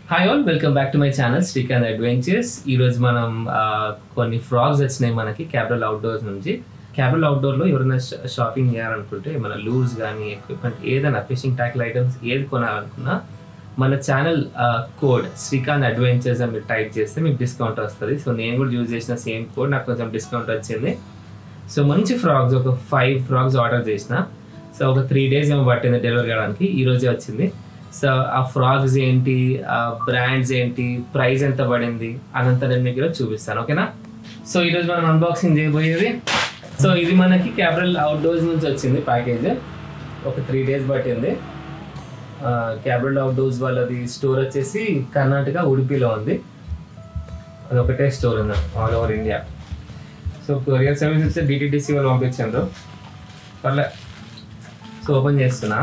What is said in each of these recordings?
hi all welcome back to my channel Srikanth adventures ఈరోజు మనం ఆ, కొన్ని ఫ్రాగ్స్ వచ్చినాయి మనకి క్యాపిటల్ అవుట్డోర్స్ నుంచి క్యాపిటల్ అవుట్డోర్లో ఎవరైనా షా- షాపింగ్ చేయాలనుకుంటే మన లూజ్ కానీ ఎక్విప్మెంట్ ఏదైనా ఫిషింగ్ ట్యాకిల్ ఐటమ్స్ ఏది కొనాలనుకున్నా మన ఛానల్ కోడ్ శ్రీకాంత్ అడ్వెంచర్స్ అని మీరు టైప్ చేస్తే మీకు డిస్కౌంట్ వస్తుంది సో నేను కూడా యూజ్ చేసిన సేమ్ కోడ్ నాకు కొంచెం డిస్కౌంట్ వచ్చింది సో మంచి ఫ్రాగ్స్ ఒక ఫైవ్ ఫ్రాగ్స్ ఆర్డర్ చేసిన సో ఒక త్రీ డేస్ ఏమో పట్టింది డెలివరీ కావడానికి ఈ రోజే వచ్చింది సో ఆ ఫ్రాగ్స్ ఏంటి ఆ బ్రాండ్స్ ఏంటి ప్రైస్ ఎంత పడింది అదంతా నేను మీకు ఈరోజు చూపిస్తాను ఓకేనా సో ఈరోజు మనం అన్బాక్సింగ్ చేయబోయేది సో ఇది మనకి క్యాపిటల్ అవుట్డోర్స్ నుంచి వచ్చింది ప్యాకేజ్ ఒక త్రీ డేస్ పట్టింది క్యాపిటల్ అవుట్డోర్స్ వాళ్ళది స్టోర్ వచ్చేసి కర్ణాటక ఉడిపిలో ఉంది అది ఒకటే స్టోర్ ఉంది all over India so courier service వచ్చి డిటిడిసి వాళ్ళు పంపించారు పర్లే సో ఓపెన్ చేస్తున్నా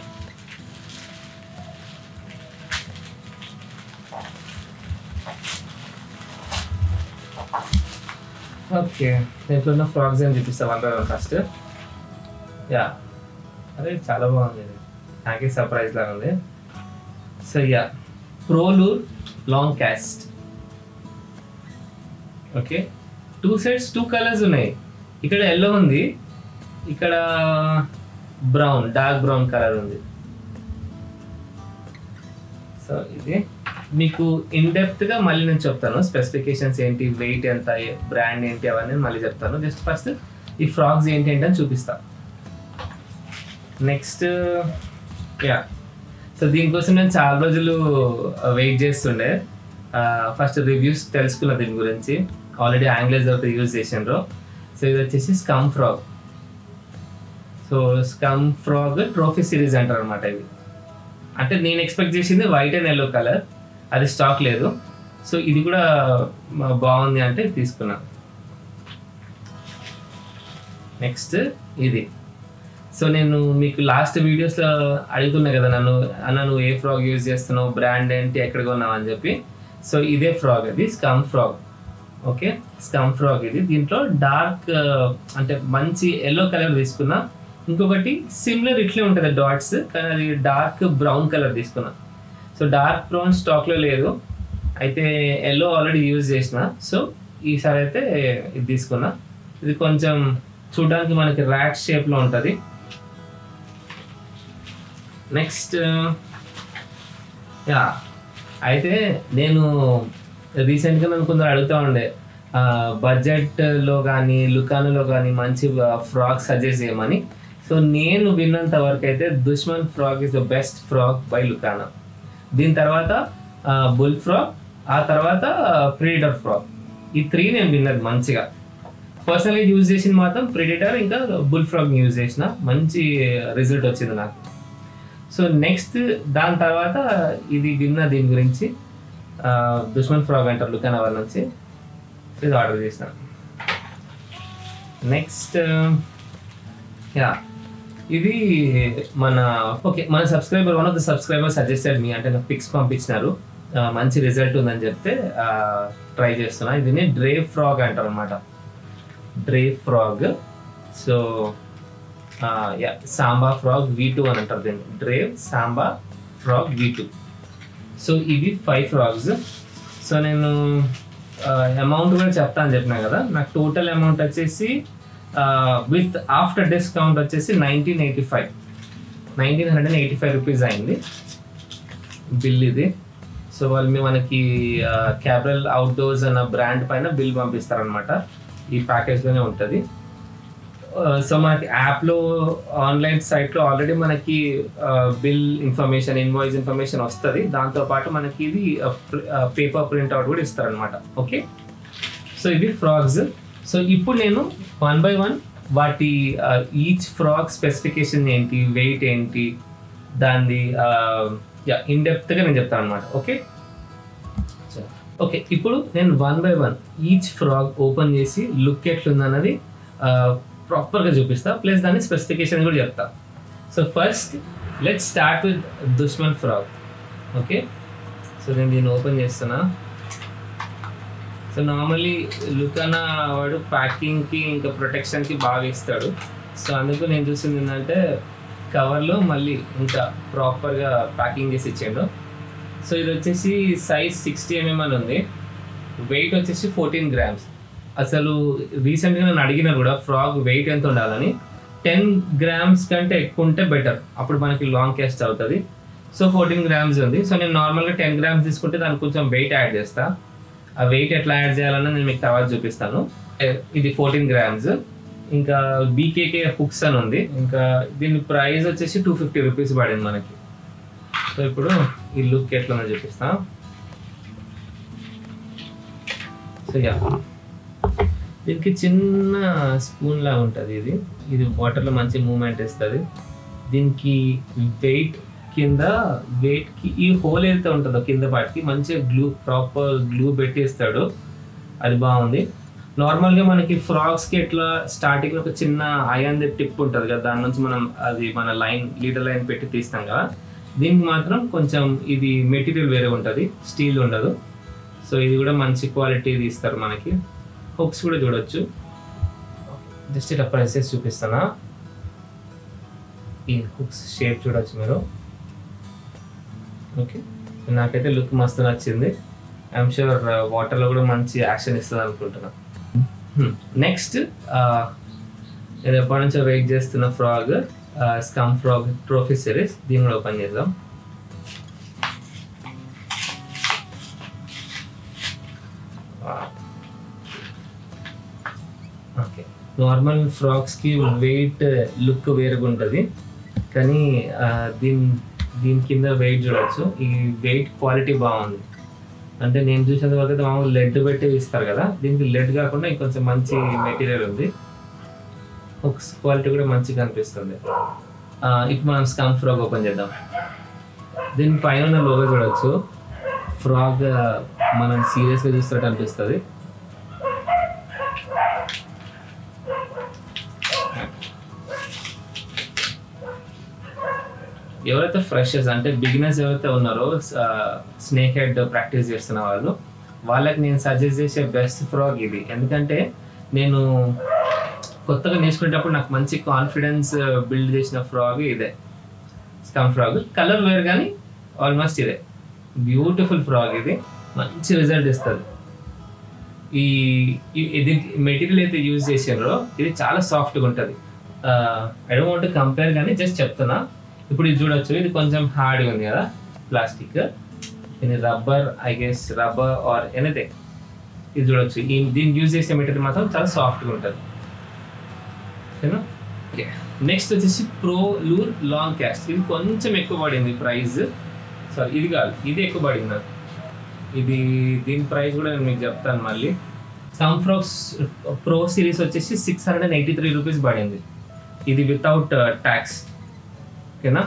ఓకే దీంట్లో ఉన్న ఫ్రాక్స్ అని చూపిస్తా one by one first ya అదే చాలా బాగుంది ఇది నాకే సర్ప్రైజ్ లాగా ఉంది so ya pro lure long cast okay two sides two colours ఉన్నాయి ఇక్కడ ఎల్లో ఉంది ఇక్కడ బ్రౌన్ డార్క్ బ్రౌన్ కలర్ ఉంది సో ఇది మీకు ఇన్ డెప్త్ గా మళ్ళీ నేను చెప్తాను స్పెసిఫికేషన్స్ ఏంటి వెయిట్ ఎంత బ్రాండ్ ఏంటి అవన్నీ మళ్ళీ చెప్తాను జస్ట్ ఫస్ట్ ఈ ఫ్రాక్స్ ఏంటి ఏంటి అని చూపిస్తా నెక్స్ట్ యా సో దీనికోసం నేను చాలా రోజులు వెయిట్ చేస్తుండే ఫస్ట్ రివ్యూస్ తెలుసుకున్న దీని గురించి ఆల్రెడీ ఆంగ్లేజ్ ఒకటి యూజ్ చేసిండ్రు సో ఇది వచ్చేసి scum frog so scum frog trophy series అంటారు అనమాట ఇది అంటే నేను ఎక్స్పెక్ట్ చేసింది వైట్ అండ్ ఎల్లో కలర్ అది స్టాక్ లేదు సో ఇది కూడా మ- బాగుంది అంటే తీసుకున్నా నెక్స్ట్ ఇది సో నేను మీకు లాస్ట్ వీడియోస్లో అడుగుతున్నా కదా నన్ను అన్న నువ్వు ఏ ఫ్రాగ్ యూజ్ చేస్తున్నావు బ్రాండ్ ఏంటి ఎక్కడ కొన్నావు అని చెప్పి సో ఇదే ఫ్రాగ్ అది scum frog okay scum frog ఇది దీంట్లో డార్క్ అంటే మంచి ఎల్లో కలర్ తీసుకున్నా ఇంకొకటి సిమిలర్ ఇట్లే ఉంటుంది డాట్స్ కానీ అది డార్క్ బ్రౌన్ కలర్ తీసుకున్నా సో డార్క్ బ్రౌన్ స్టాక్లో లేదు అయితే ఎల్లో ఆల్రెడీ యూజ్ చేసిన సో ఈసారి అయితే ఇది తీసుకున్నా ఇది కొంచెం చూడడానికి మనకి ర్యాట్ షేప్లో ఉంటుంది నెక్స్ట్ యా అయితే నేను రీసెంట్గా నన్ను కొందరు అడుగుతూ ఉండే బడ్జెట్లో కానీ లుకానులో కానీ మంచి ఫ్రాక్ సజెస్ట్ చేయమని సో నేను విన్నంత వరకు అయితే Dushman frog is the best frog by లుకానా దీని తర్వాత బుల్ ఫ్రాక్ ఆ తర్వాత ప్రిడిటర్ ఫ్రాక్ ఈ త్రీ నేను విన్నది మంచిగా పర్సనల్గా యూజ్ చేసిన మాత్రం ప్రిడిటర్ ఇంకా బుల్ ఫ్రాక్ యూజ్ చేసిన మంచి రిజల్ట్ వచ్చింది నాకు సో నెక్స్ట్ దాని తర్వాత ఇది విన్న దీని గురించి ఆ, దుష్మన్ ఫ్రాగ్ అంటారు లుకానా వాళ్ళ నుంచి ఇది ఆర్డర్ చేసిన నెక్స్ట్ యా ఇది మన ఓకే మన subscriber one of the subscriber suggested మీ అంటే నాకు పిక్స్ పంపించినారు ఆ, మంచి రిజల్ట్ ఉందని చెప్తే ట్రై చేస్తున్నా దీన్ని డ్రే ఫ్రాగ్ అంటారు అనమాట Drave frog so ya samba frog V two అని అంటారు దీన్ని Drave samba frog V two so ఇవి ఫైవ్ ఫ్రాగ్స్ సో నేను అమౌంట్ కూడా చెప్తాను చెప్పినా కదా నాకు టోటల్ అమౌంట్ వచ్చేసి విత్ ఆఫ్టర్ డిస్కౌంట్ వచ్చేసి nineteen eighty five nineteen hundred eighty five rupees అయింది బిల్ ఇది సో వాళ్ళు మీ మనకి క్యాబ్రల్ అవుట్డోర్స్ అన్న బ్రాండ్ పైన బిల్ పంపిస్తారనమాట ఈ ప్యాకేజ్లోనే ఉంటుంది సో మనకి యాప్లో ఆన్లైన్ సైట్లో ఆల్రెడీ మనకి బిల్ ఇన్ఫర్మేషన్ ఇన్వాయిస్ ఇన్ఫర్మేషన్ వస్తుంది దాంతోపాటు మనకి ఇది పేపర్ ప్రింట్ అవుట్ కూడా ఇస్తారనమాట ఓకే సో ఇవి ఫ్రాగ్స్ సో ఇప్పుడు నేను వన్ బై వన్ వాటి ఈచ్ ఫ్రాగ్ స్పెసిఫికేషన్ ఏంటి వెయిట్ ఏంటి దాన్ని యా ఇన్ డెప్త్గా నేను చెప్తాను అనమాట ఓకే ఓకే ఇప్పుడు నేను one by one each frog open చేసి లుక్ ఎట్లుందన్నది ప్రాపర్గా చూపిస్తా ప్లస్ దాని స్పెసిఫికేషన్ కూడా చెప్తా so first let start with Dushman frog okay so నేను దీన్ని ఓపెన్ చేస్తున్నా సో నార్మల్లీ లుకానా వాడు ప్యాకింగ్కి ఇంకా ప్రొటెక్షన్కి బాగా ఇస్తాడు సో అందుకు నేను చూసింది ఏంటంటే కవర్లో మళ్ళీ ఇంకా ప్రాపర్గా ప్యాకింగ్ చేసి ఇచ్చిండు సో ఇది వచ్చేసి సైజ్ సిక్స్టీ ఎంఎం అని ఉంది వెయిట్ వచ్చేసి ఫోర్టీన్ గ్రామ్స్ అసలు రీసెంట్గా నేను అడిగిన కూడా ఫ్రాగ్ వెయిట్ ఎంత ఉండాలని టెన్ గ్రామ్స్ కంటే ఎక్కువ ఉంటే బెటర్ అప్పుడు మనకి లాంగ్ క్యాస్ట్ అవుతుంది సో ఫోర్టీన్ గ్రామ్స్ ఉంది సో నేను నార్మల్గా టెన్ గ్రామ్స్ తీసుకుంటే దానికి కొంచెం వెయిట్ యాడ్ చేస్తా ఆ వెయిట్ ఎట్లా యాడ్ చేయాలని నేను మీకు తర్వాత చూపిస్తాను ఏ, ఇది ఫోర్టీన్ గ్రామ్స్ ఇంకా బీకేకే హుక్స్ అని ఉంది ఇంకా దీని ప్రైస్ వచ్చేసి టూ ఫిఫ్టీ రూపీస్ పడింది మనకి సో ఇప్పుడు ఈ లుక్ ఎట్లా ఉందో చూపిస్తా సో యా దీనికి చిన్న స్పూన్ లాగా ఉంటుంది ఇది ఇది వాటర్లో మంచి మూమెంట్ ఇస్తుంది దీనికి వెయిట్ కింద వెయిట్కి ఈ హోల్ ఏదైతే ఉంటుందో కింద పాటికి మంచిగా గ్లూ ప్రాపర్ గ్లూ పెట్టి ఇస్తాడు అది బాగుంది నార్మల్గా మనకి ఫ్రాక్స్కి ఎట్లా స్టార్టింగ్ ఒక చిన్న ఐరన్ టిప్ ఉంటుంది కదా దాని నుంచి మనం అది మన లైన్ లీటర్ లైన్ పెట్టి తీస్తాం కదా దీనికి మాత్రం కొంచెం ఇది మెటీరియల్ వేరే ఉంటుంది స్టీల్ ఉండదు సో ఇది కూడా మంచి క్వాలిటీ ఇస్తారు మనకి హుక్స్ కూడా చూడొచ్చు జస్ట్ ఇట్లా ప్రైసెస్ చూపిస్తానా ఈ హుక్స్ షేప్ చూడొచ్చు మీరు ఓకే నాకైతే లుక్ మస్తు నచ్చింది ఐఎమ్ షూర్ వాటర్లో కూడా మంచి యాక్షన్ ఇస్తుంది అనుకుంటున్నా నెక్స్ట్ నేను ఎప్పటి నుంచో వెయిట్ చేస్తున్న frog scum frog trophy series దీన్ని కూడా ఓపెన్ చేద్దాం ఓకే నార్మల్ ఫ్రాక్స్కి వెయిట్ లుక్ వేరుగా ఉంటుంది కానీ ఆ, దీని దీని కింద వెయిట్ చూడొచ్చు ఈ వెయిట్ క్వాలిటీ బాగుంది అంటే నేను చూసినంత వరకు అయితే మామూలు లెడ్ పెట్టి ఇస్తారు కదా దీనికి లెడ్ కాకుండా ఇంకొంచెం మంచి మెటీరియల్ ఉంది హుక్స్ క్వాలిటీ కూడా మంచిగా అనిపిస్తుంది ఆ, ఇప్పుడు మనం స్కమ్ ఫ్రాగ్ ఓపెన్ చేద్దాం దీని పైన ఉన్న లోగో చూడొచ్చు ఫ్రాగ్ మనం సీరియస్గా చూస్తున్నట్టు అనిపిస్తుంది ఎవరైతే ఫ్రెషర్స్ అంటే బిగినర్స్ ఎవరైతే ఉన్నారో స్నేక్ హెడ్ ప్రాక్టీస్ చేస్తున్న వాళ్ళు వాళ్ళకి నేను సజెస్ట్ చేసే బెస్ట్ ఫ్రాగ్ ఇది ఎందుకంటే నేను కొత్తగా నేర్చుకునేటప్పుడు నాకు మంచి కాన్ఫిడెన్స్ బిల్డ్ చేసిన ఫ్రాగ్ ఇదే స్కమ్ ఫ్రాగ్ కలర్ వేరు కానీ ఆల్మోస్ట్ ఇదే బ్యూటిఫుల్ ఫ్రాగ్ ఇది మంచి రిజల్ట్ ఇస్తుంది ఈ ఈ- ఇది మెటీరియల్ అయితే యూజ్ చేసారో ఇది చాలా సాఫ్ట్గా ఉంటుంది ఐ డోంట్ వాంట్ కంపేర్ కానీ జస్ట్ చెప్తున్నా ఇప్పుడు ఇది చూడొచ్చు ఇది కొంచెం హార్డ్గా ఉంది కదా ప్లాస్టిక్ ఇది rubber I guess rubber or anything ఇది చూడొచ్చు ఈ దీన్ని యూజ్ చేసే మెటీరియల్ మాత్రం చాలా సాఫ్ట్గా ఉంటుంది ఓకేనా ఓకే నెక్స్ట్ వచ్చేసి ప్రో లూర్ లాంగ్ క్యాస్ట్ ఇది కొంచెం ఎక్కువ పడింది ప్రైస్ సారీ ఇది కాదు ఇది ఎక్కువ పడింది నాకు ఇది దీని ప్రైస్ కూడా నేను మీకు చెప్తాను మళ్ళీ సమ్ఫ్రాక్స్ ప్రో సిరీస్ వచ్చేసి six hundred and eighty three rupees పడింది ఇది వితౌట్ ట్యాక్స్ ఓకేనా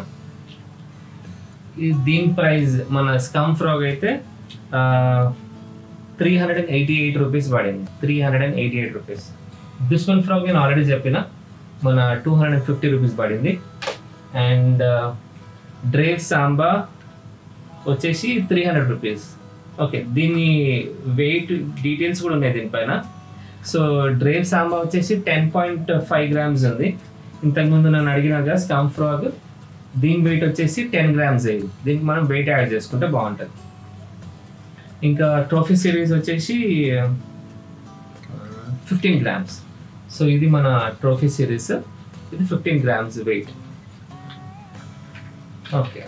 ఈ దీని ప్రైస్ మన స్కమ్ ఫ్రాగ్ అయితే three hundred and eighty eight rupees పడింది three hundred and eighty eight rupees దుష్మన్ ఫ్రాగ్ నేను ఆల్రెడీ చెప్పిన మన two hundred and fifty rupees పడింది అండ్ డ్రేవ్ సాంబా వచ్చేసి త్రీ హండ్రెడ్ రూపీస్ ఓకే దీని వెయిట్ డీటెయిల్స్ కూడా ఉన్నాయి దీనిపైన సో డ్రేవ్ సాంబా వచ్చేసి టెన్ పాయింట్ ఫైవ్ గ్రామ్స్ ఉంది ఇంతకుముందు నన్ను అడిగినాక స్కమ్ ఫ్రాగ్ దీని వెయిట్ వచ్చేసి టెన్ గ్రామ్స్ అయ్యి దీనికి మనం వెయిట్ యాడ్ చేసుకుంటే బాగుంటుంది ఇంకా ట్రోఫీ సిరీస్ వచ్చేసి ఫిఫ్టీన్ గ్రామ్స్ సో ఇది మన ట్రోఫీ సిరీస్ ఇది fifteen grams weight okay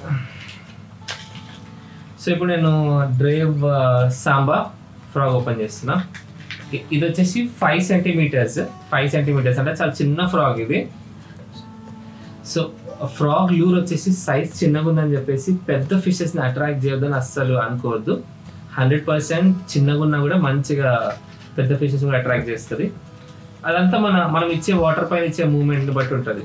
so ఇప్పుడు నేను డ్రేవ్ సాంబా ఫ్రాగ్ ఓపెన్ చేస్తున్నా ఇ- ఇది వచ్చేసి ఫైవ్ సెంటీమీటర్స్ ఫైవ్ సెంటీమీటర్స్ అంటే చాలా చిన్న ఫ్రాగ్ ఇది సో ఫ్రాగ్ లూర్ వచ్చేసి సైజ్ చిన్నగా ఉందని చెప్పేసి పెద్ద ఫిషెస్ని అట్రాక్ట్ చేయొద్దని అస్సలు అనుకోవద్దు హండ్రెడ్ పర్సెంట్ చిన్నగా ఉన్నా కూడా మంచిగా పెద్ద ఫిషెస్ కూడా అట్రాక్ట్ చేస్తుంది అదంతా మన మనం ఇచ్చే వాటర్ పైన ఇచ్చే మూమెంట్ని బట్టి ఉంటుంది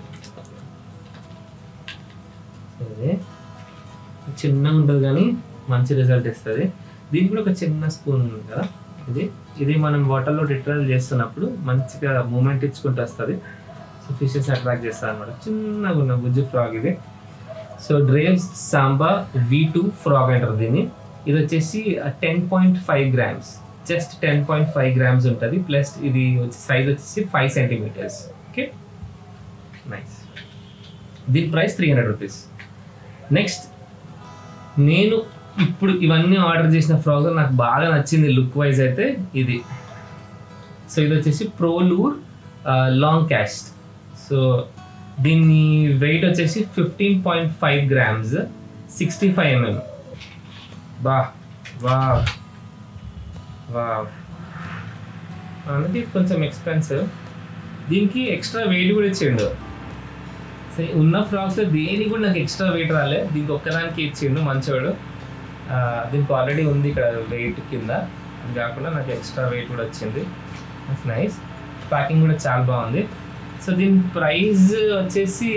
సరే చిన్నగా ఉంటుంది కానీ మంచి రిజల్ట్ ఇస్తుంది దీనికి కూడా ఒక చిన్న స్పూన్ ఉంది కదా ఇది ఇది మనం వాటర్లో రిట్రల్ చేస్తున్నప్పుడు మంచిగా మూమెంట్ ఇచ్చుకుంటూ వస్తుంది సో ఫిషెస్ అట్రాక్ట్ చేస్తుంది అనమాట చిన్నగా ఉన్న బుజ్జి ఫ్రాగ్ ఇది so Drave's samba V two frog అంటారు దీన్ని ఇది వచ్చేసి ten point five grams just ten point five grams ఉంటుంది ప్లస్ ఇది వచ్చి సైజ్ వచ్చేసి ఫైవ్ సెంటీమీటర్స్ ఓకే నైస్ దీని price three hundred rupees next నేను ఇప్పుడు ఇవన్నీ ఆర్డర్ చేసిన ఫ్రాక్ నాకు బాగా నచ్చింది లుక్ వైజ్ అయితే ఇది సో ఇది వచ్చేసి ప్రోలూర్ లాంగ్ క్యాస్ట్ సో దీని వెయిట్ వచ్చేసి fifteen point five grams sixty five mm బా వా వా అందుకే కొంచెం ఎక్స్పెన్సివ్ దీనికి ఎక్స్ట్రా వెయిట్ కూడా ఇచ్చిండు సో ఉన్న ఫ్రాక్స్ దేనికి కూడా నాకు ఎక్స్ట్రా వెయిట్ రాలే దీనికి ఒక్కదానికి ఇచ్చిండు మంచోడు ఆ, దీనికి ఆల్రెడీ ఉంది ఇక్కడ వెయిట్ కింద అది కాకుండా నాకు ఎక్స్ట్రా వెయిట్ కూడా వచ్చింది నైస్ ప్యాకింగ్ కూడా చాలా బాగుంది సో దీని ప్రైస్ వచ్చేసి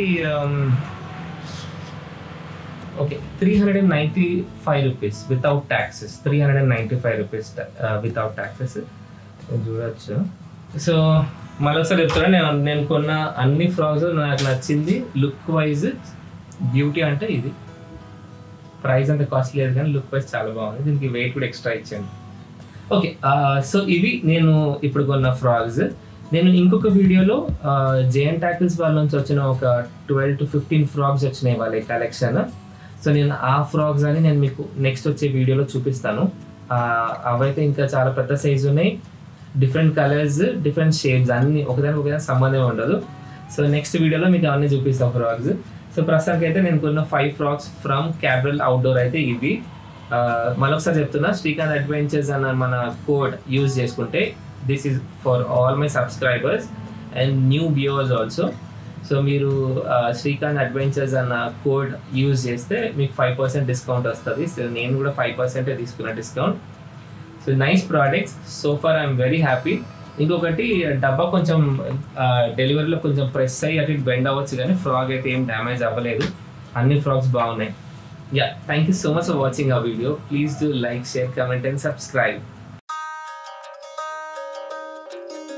okay three hundred and ninety five rupees without taxes three hundred and ninety five rupees without taxes చూడొచ్చు సో మరొకసారి చెప్తాను నేను నేను కొన్న అన్ని ఫ్రాక్స్ నాకు నచ్చింది లుక్ వైజ్ బ్యూటీ అంటే ఇది ప్రైస్ అంత కాస్ట్ లేదు కానీ లుక్ వైజ్ చాలా బాగుంది దీనికి వెయిట్ కూడా ఎక్స్ట్రా ఇచ్చాను ఓకే సో ఇవి నేను ఇప్పుడు కొన్న ఫ్రాక్స్ నేను ఇంకొక వీడియోలో జేఎన్ టాకిల్స్ వాళ్ళ నుంచి వచ్చిన ఒక ట్వెల్వ్ టు ఫిఫ్టీన్ ఫ్రాక్స్ వచ్చినాయి వాళ్ళ కలెక్షన్ సో నేను ఆ ఫ్రాక్స్ అని నేను మీకు నెక్స్ట్ వచ్చే వీడియోలో చూపిస్తాను ఆ, అవైతే ఇంకా చాలా పెద్ద సైజు ఉన్నాయి డిఫరెంట్ కలర్స్ డిఫరెంట్ షేప్స్ అన్ని ఒకదానికి ఒకదానికి సంబంధం ఉండదు సో నెక్స్ట్ వీడియోలో మీకు అవన్నీ చూపిస్తాం ఫ్రాక్స్ సో ప్రస్తుతానికి అయితే నేను కొన్న five frocks from Cabral outdoor అయితే ఇవి ఆ, మరొకసారి చెప్తున్నా శ్రీకాంత్ అడ్వెంచర్స్ అన్న మన కోడ్ యూజ్ చేసుకుంటే this is for all my subscribers and new viewers also so మీరు ఆ, శ్రీకాంత్ అడ్వెంచర్స్ అన్న కోడ్ యూజ్ చేస్తే మీకు ఫైవ్ పర్సెంట్ డిస్కౌంట్ వస్తుంది సో నేను కూడా ఫైవ్ పర్సెంటే తీసుకున్న discount so nice products so far I'm very happy ఇంకొకటి డబ్బా కొంచెం డెలివరీలో కొంచెం ప్రెస్ అయ్యి అటు ఇటు బెండ్ అవ్వచ్చు కానీ ఫ్రాక్ అయితే ఏం డ్యామేజ్ అవ్వలేదు అన్ని ఫ్రాక్స్ బాగున్నాయి yeah thank you so much for watching ఆ video please do like share comment and subscribe